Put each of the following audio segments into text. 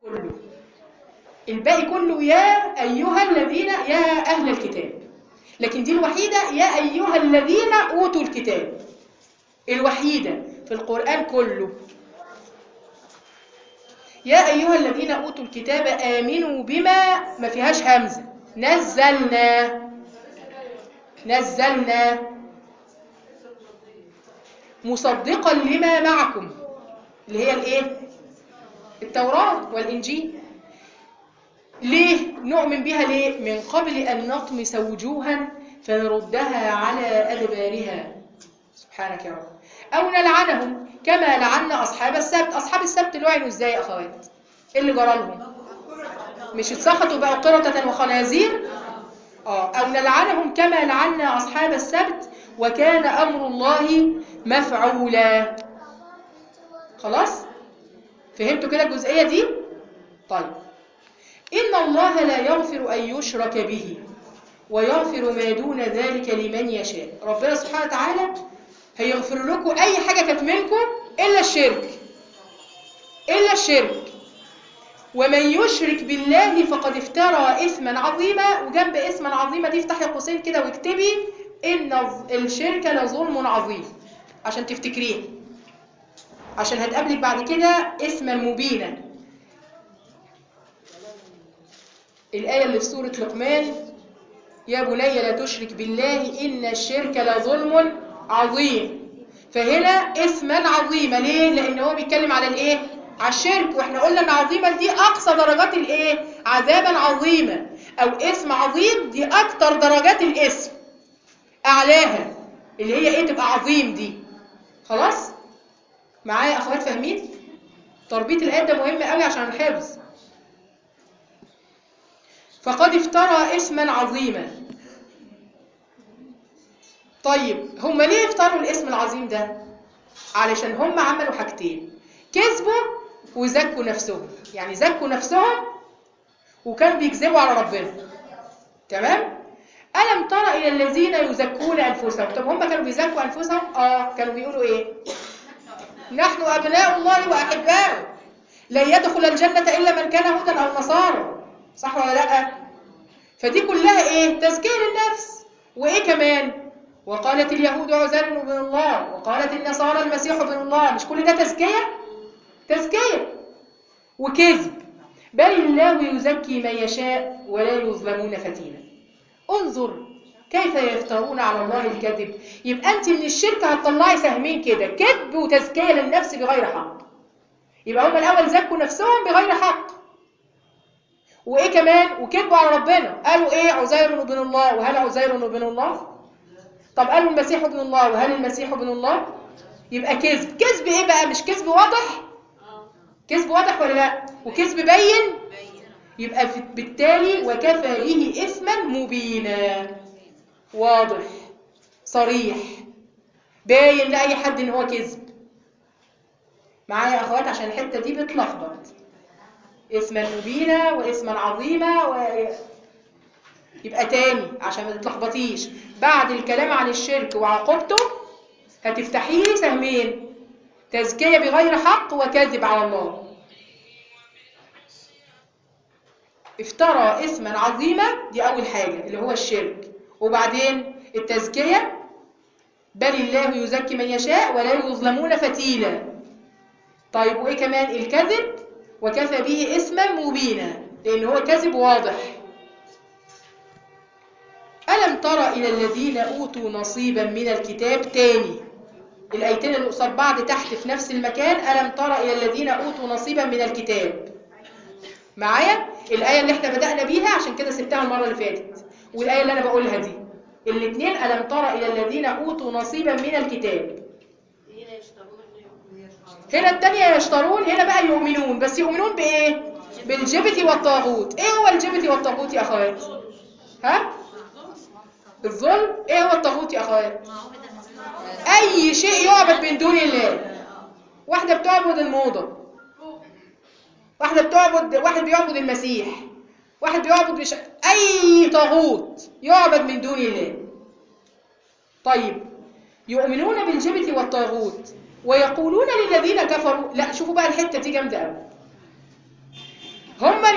كله الباقي كله يا أيها الذين يا أهل الكتاب لكن دي الوحيدة يا أيها الذين أوتوا الكتاب الوحيدة في القرآن كله يا أيها الذين أوتوا الكتاب آمنوا بما ما فيهاش همزة نزلنا نزلنا مصدقا لما معكم اللي هي الايه التوراة والإنجيل ليه نؤمن بها ليه من قبل أن نطمس وجوها فنردها على أدبارها سبحانك يا رب أو نلعنهم كما لعنا أصحاب السبت أصحاب السبت لعنوا إزاي يا أخوات إيه اللي جرى لهم مش اتسخطوا بقوا قردة وخنازير آه أو نلعنهم كما لعنا أصحاب السبت وكان أمر الله مفعولا خلاص فهمتوا كده الجزئية دي طيب إن الله لا يغفر أن يشرك به ويغفر ما دون ذلك لمن يشاء ربنا سبحانه وتعالى هيغفر لكم أي حاجة كانت منكم إلا الشرك إلا الشرك ومن يشرك بالله فقد افترى إثما عظيما وجنب إثما عظيما دي افتحي قوسين كده واكتبي إن الشرك لظلم عظيم عشان تفتكريه عشان هتقابلك بعد كده اسما مبينا الآية اللي في سورة لقمان يا بني لا تشرك بالله إن الشرك لظلم عظيم فهنا اسما عظيما ليه؟ لأن هو بيتكلم على الإيه؟ على الشرك واحنا قلنا ان عظيما دي اقصى درجات الايه عذابا عظيما او اسم عظيم دي اكتر درجات الاسم اعلاها اللي هي ايه تبقى عظيم دي خلاص معايا اخوات فاهمين تربيط الايات ده مهم قوي عشان الحفظ فقد افترى اسما عظيما طيب هم ليه افتروا الاسم العظيم ده علشان هم عملوا حاجتين كذبوا وزكوا نفسهم يعني زكوا نفسهم وكانوا بيكذبوا على ربنا تمام ألم ترى إلى الذين يزكون أنفسهم طب هم كانوا بيزكوا أنفسهم آه كانوا بيقولوا إيه نحن أبناء الله وأحباؤه لن يدخل الجنة إلا من كان هودا أو نصارى صح ولا لأ فدي كلها إيه تزكية للنفس وإيه كمان وقالت اليهود عزير بن الله وقالت النصارى المسيح بن الله مش كل ده تزكية تزكية وكذب بل الله يزكي من يشاء ولا يظلمون فتيلا انظر كيف يفترون على الله الكذب يبقى انت من الشرك هتطلعي سهمين كده كذب وتزكية للنفس بغير حق يبقى هم الاول زكوا نفسهم بغير حق وايه كمان وكذبوا على ربنا قالوا ايه عزير بن الله وهل عزير بن الله طب قالوا المسيح ابن الله وهل المسيح ابن الله يبقى كذب كذب ايه بقى مش كذب واضح كذب واضح ولا لا وكذب بين يبقى بالتالي وكفى به اثما مبينا واضح صريح باين لاي حد ان هو كذب معايا يا اخوات عشان الحته دي بتلخبط اسما مبينا واسما عظيما و... يبقى تاني عشان ما تتلخبطيش بعد الكلام عن الشرك وعقوبته هتفتحي لي سهمين تزكية بغير حق وكذب على الله افترى اسما عظيما دي أول حاجة اللي هو الشرك وبعدين التزكية بل الله يزكي من يشاء ولا يظلمون فتيلا طيب وإيه كمان الكذب وكفى به اسما مبينا لأن هو كذب واضح ألم ترى إلى الذين أوتوا نصيبا من الكتاب تاني الآيتين اللي قصاد بعض تحت في نفس المكان ألم ترى إلى الذين أوتوا نصيبا من الكتاب معايا الآية اللي احنا بدأنا بيها عشان كده سبتها المرة اللي فاتت والآية اللي أنا بقولها دي الاثنين ألم ترى إلى الذين أوتوا نصيبا من الكتاب هنا التانية يشترون هنا بقى يؤمنون بس يؤمنون بإيه؟ بالجبت والطاغوت إيه هو الجبت والطاغوت يا أخوات؟ ها؟ الظلم إيه هو الطاغوت يا أخوات؟ أي شيء يعبد من دون الله واحدة بتعبد الموضة واحدة بتعبد واحد بيعبد المسيح واحد بيعبد بش... أي طاغوت يعبد من دون الله طيب يؤمنون بالجبت والطاغوت ويقولون للذين كفروا لا شوفوا بقى الحتة دي جامدة قوي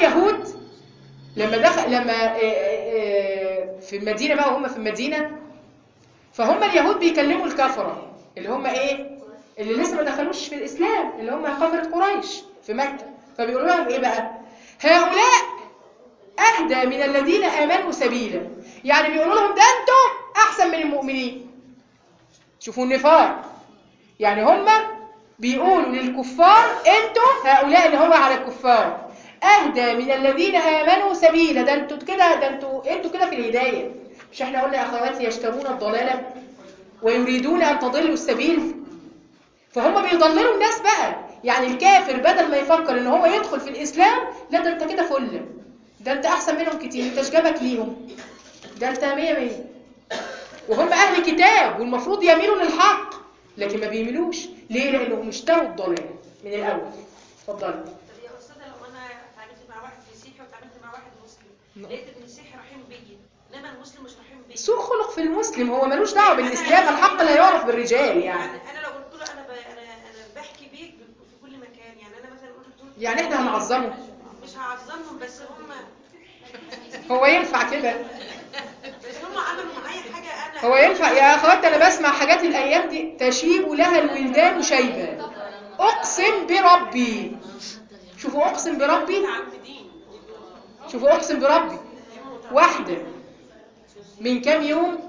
اليهود لما دخل لما آه، آه، آه، في المدينه بقى وهم في المدينه فهم اليهود بيكلموا الكفره اللي هم ايه اللي لسه ما دخلوش في الاسلام اللي هم كفره قريش في مكه فبيقولوا لهم ايه بقى هؤلاء اهدى من الذين امنوا سبيلا يعني بيقولوا لهم ده انتوا احسن من المؤمنين شوفوا النفاق يعني هم بيقولوا للكفار انتوا هؤلاء اللي هو على الكفار اهدى من الذين امنوا سبيلا ده انتوا كده ده انتوا انتوا كده في الهدايه مش احنا قلنا يا اخواتي يشترون الضلاله ويريدون ان تضلوا السبيل فهم بيضللوا الناس بقى يعني الكافر بدل ما يفكر ان هو يدخل في الاسلام لا ده انت كده فل ده انت احسن منهم كتير انت شجابك ليهم ده انت مية مية وهم اهل كتاب والمفروض يميلوا للحق لكن ما بيميلوش ليه لانهم اشتروا الضلال من الاول اتفضلي طب يا استاذه لو انا اتعاملت مع واحد مسيحي واتعاملت مع واحد مسلم لقيت ان المسيحي رحيم بيا انما المسلم مش رحيم بيا سوء خلق في المسلم هو ملوش دعوه بالاسلام الحق لا يعرف بالرجال يعني يعني انا لو قلت له انا ب... انا انا بحكي بيك في كل مكان يعني انا مثلا قلت له يعني احنا هنعظمه مش هعظمهم بس هم هو ينفع كده بس هم عملوا معايا حاجه انا هو ينفع يا اخوات انا بسمع حاجات الايام دي تشيب لها الولدان شيبا اقسم بربي شوفوا اقسم بربي متعمدين شوفوا اقسم بربي واحده من كام يوم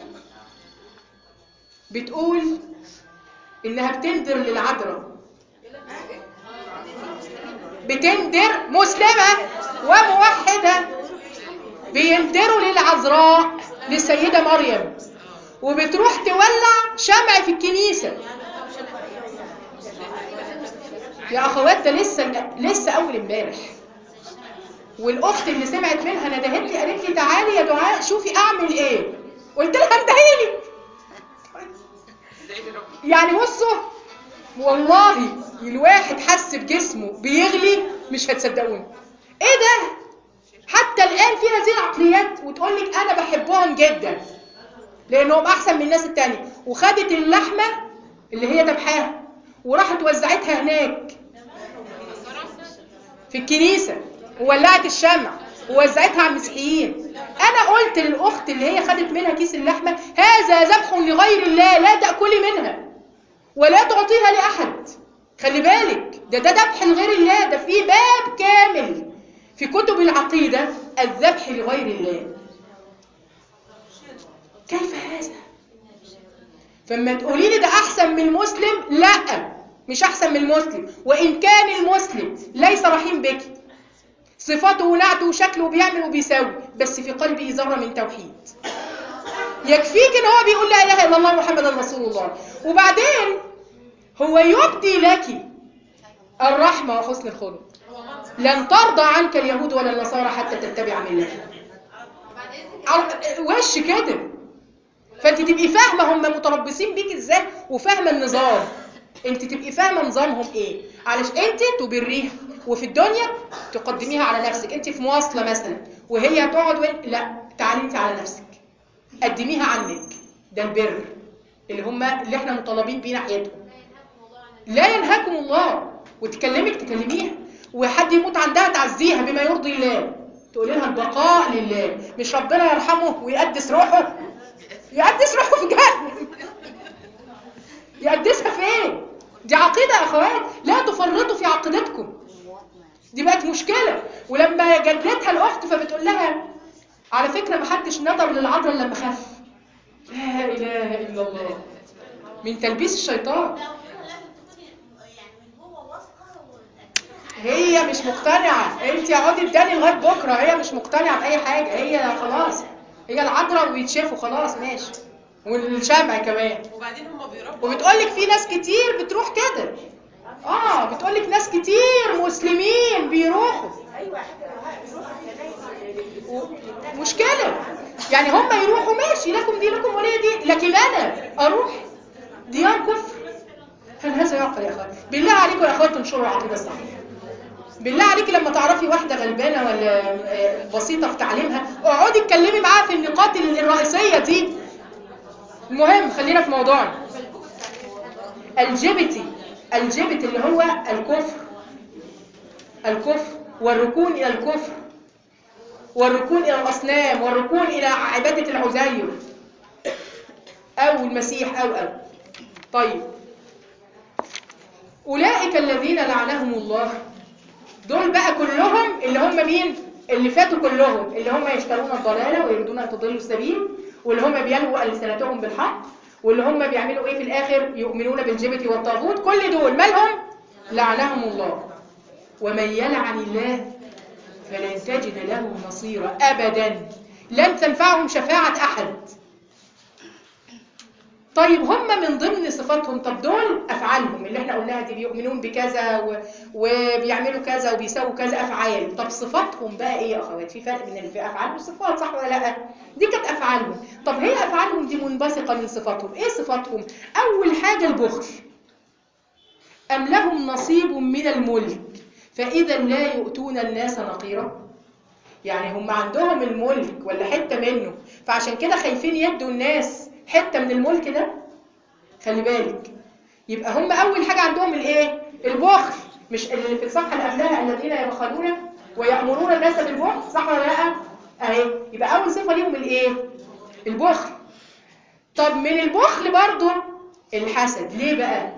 بتقول انها بتندر للعذراء بتندر مسلمه وموحده بيندروا للعذراء للسيده مريم وبتروح تولع شمع في الكنيسه يا اخوات ده لسه لسه اول امبارح والاخت اللي سمعت منها ندهت لي قالت لي تعالي يا دعاء شوفي اعمل ايه قلت لها انتهيلي يعني بصوا والله الواحد حس بجسمه بيغلي مش هتصدقوني ايه ده حتى الان في هذه العقليات وتقول لك انا بحبهم جدا لانهم احسن من الناس التانية وخدت اللحمه اللي هي ذبحاها وراحت وزعتها هناك في الكنيسة وولعت الشمع ووزعتها على المسيحيين انا قلت للاخت اللي هي خدت منها كيس اللحمه هذا ذبح لغير الله لا تاكلي منها ولا تعطيها لاحد خلي بالك ده ده ذبح لغير الله ده في باب كامل في كتب العقيده الذبح لغير الله كيف هذا فما تقولي لي ده احسن من المسلم لا مش احسن من المسلم وان كان المسلم ليس رحيم بك صفاته ونعته وشكله بيعمل وبيساوي بس في قلبه ذره من توحيد يكفيك ان هو بيقول لا اله الا الله محمد رسول الله وبعدين هو يبدي لك الرحمه وحسن الخلق لن ترضى عنك اليهود ولا النصارى حتى تتبع ملتهم على- وش كده فانت تبقي فاهمه هم متربصين بيك ازاي وفاهمه النظام انت تبقي فاهمه نظامهم ايه علش انت تبريها وفي الدنيا تقدميها على نفسك انت في مواصله مثلا وهي هتقعد وين لا تعالي انت على نفسك قدميها عنك ده البر اللي هم اللي احنا مطالبين بيه ناحيتهم لا ينهاكم الله وتكلمك تكلميها وحد يموت عندها تعزيها بما يرضي الله تقول لها البقاء لله مش ربنا يرحمه ويقدس روحه يقدس روحه في جهنم يقدسها فين دي عقيده يا اخوات لا تفرطوا في عقيدتكم دي بقت مشكله ولما جدتها الاخت فبتقول لها على فكره ما حدش نظر للعذراء لما خف لا اله الا الله من تلبيس الشيطان هي مش مقتنعة انت اقعدي اداني لغاية بكرة هي مش مقتنعة بأي حاجة هي خلاص هي العذراء ويتشافوا خلاص ماشي والشمع كمان وبعدين هم بيربوا وبتقول لك في ناس كتير بتروح كده اه بتقول لك ناس كتير مسلمين بيروحوا و- مشكلة يعني هم يروحوا ماشي لكم دينكم ولي دين لكن انا اروح ديار كفر هل هذا يعقل يا اخوات بالله عليكم يا اخوات تنشروا العقيده الصحيحه بالله عليكي لما تعرفي واحده غلبانه ولا آه، بسيطه في تعليمها اقعدي اتكلمي معاها في النقاط الرئيسيه دي المهم خلينا في موضوعنا الجبتي الجبت اللي هو الكفر الكفر والركون الى الكفر والركون إلى الأصنام والركون إلى عبادة العزير أو المسيح أو أو طيب أولئك الذين لعنهم الله دول بقى كلهم اللي هم مين اللي فاتوا كلهم اللي هم يشترون الضلالة ويريدون أن تضلوا السبيل واللي هم بيلووا ألسنتهم بالحق واللي هم بيعملوا إيه في الآخر يؤمنون بالجبت والطاغوت كل دول مالهم لعنهم الله ومن يلعن الله فلن تجد له نصيرا أبدا لن تنفعهم شفاعة أحد طيب هم من ضمن صفاتهم طب دول افعالهم اللي احنا قلناها دي بيؤمنون بكذا و... وبيعملوا كذا وبيسووا كذا افعال طب صفاتهم بقى ايه يا اخوات في فرق بين الافعال والصفات صح ولا لا دي كانت افعالهم طب هي افعالهم دي منبثقه من صفاتهم ايه صفاتهم اول حاجه البخل ام لهم نصيب من الملك فاذا لا يؤتون الناس نقيرا يعني هم عندهم الملك ولا حته منه فعشان كده خايفين يدوا الناس حته من الملك ده خلي بالك يبقى هم اول حاجه عندهم الايه البخل مش اللي في الصفحه اللي قبلها الذين يبخلون ويامرون الناس بالبخل صح ولا لا اهي يبقى اول صفه ليهم الايه البخل طب من البخل برضو الحسد ليه بقى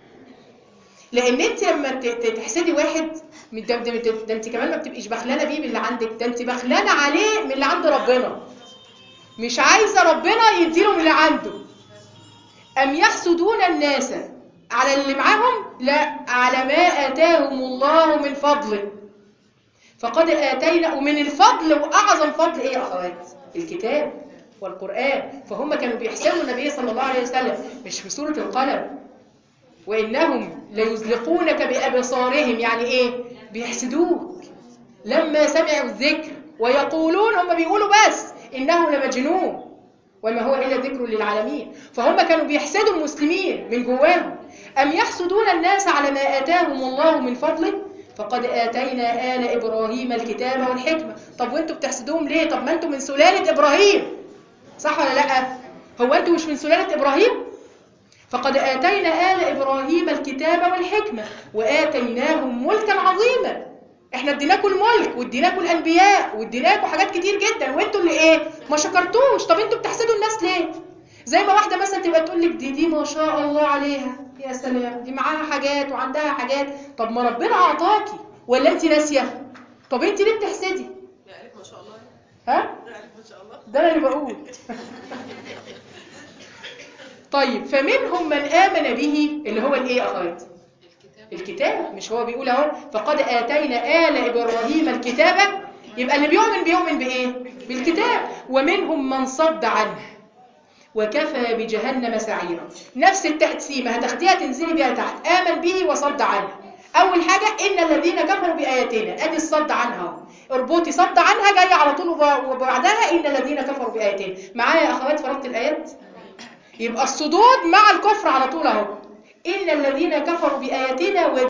لان انت لما ت- ت- تحسدي واحد من ده, ده, ده, ده انت كمان ما بتبقيش بخلانه بيه من اللي عندك ده انت بخلانه عليه من اللي عند ربنا مش عايزه ربنا يديله من اللي عنده ام يحسدون الناس على اللي معاهم لا على ما اتاهم الله من فضله فقد اتينا ومن الفضل واعظم فضل ايه يا اخوات الكتاب والقران فهم كانوا بيحسدوا النبي صلى الله عليه وسلم مش في سوره القلم وإنهم ليزلقونك بأبصارهم يعني إيه؟ بيحسدوك لما سمعوا الذكر ويقولون هم بيقولوا بس إنه لمجنون وما هو إلا ذكر للعالمين فهم كانوا بيحسدوا المسلمين من جواهم أم يحسدون الناس على ما آتاهم الله من فضله فقد آتينا آل إبراهيم الكتاب والحكمة طب وانتوا بتحسدوهم ليه؟ طب ما انتوا من سلالة إبراهيم صح ولا لأ؟ هو انتوا مش من سلالة إبراهيم؟ فقد آتينا آل إبراهيم الكتاب والحكمة وآتيناهم ملكا عظيما احنا اديناكم الملك واديناكم الانبياء واديناكم حاجات كتير جدا وانتوا اللي ايه ما شكرتوش طب انتوا بتحسدوا الناس ليه زي ما واحده مثلا تبقى تقول لك دي دي ما شاء الله عليها يا سلام دي معاها حاجات وعندها حاجات طب ما ربنا اعطاكي ولا انت ناسيه طب انت ليه بتحسدي يعرف ما شاء الله ها يعرف ما شاء الله ده انا اللي بقول طيب فمنهم من آمن به اللي هو الايه يا اخوات الكتاب مش هو بيقول اهو فقد آتينا آل إبراهيم الكتاب يبقى اللي بيؤمن بيؤمن بإيه بالكتاب ومنهم من صد عنه وكفى بجهنم سعيرا نفس التقسيمة هتاخديها تنزلي بيها تحت آمن به وصد عنه أول حاجة إن الذين كفروا بآياتنا أدي الصد عنها أهو. اربطي صد عنها جاية على طول وب- وبعدها إن الذين كفروا بآياتنا معايا يا أخوات فرقت الآيات يبقى الصدود مع الكفر على طول اهو إن الذين كفروا بآياتنا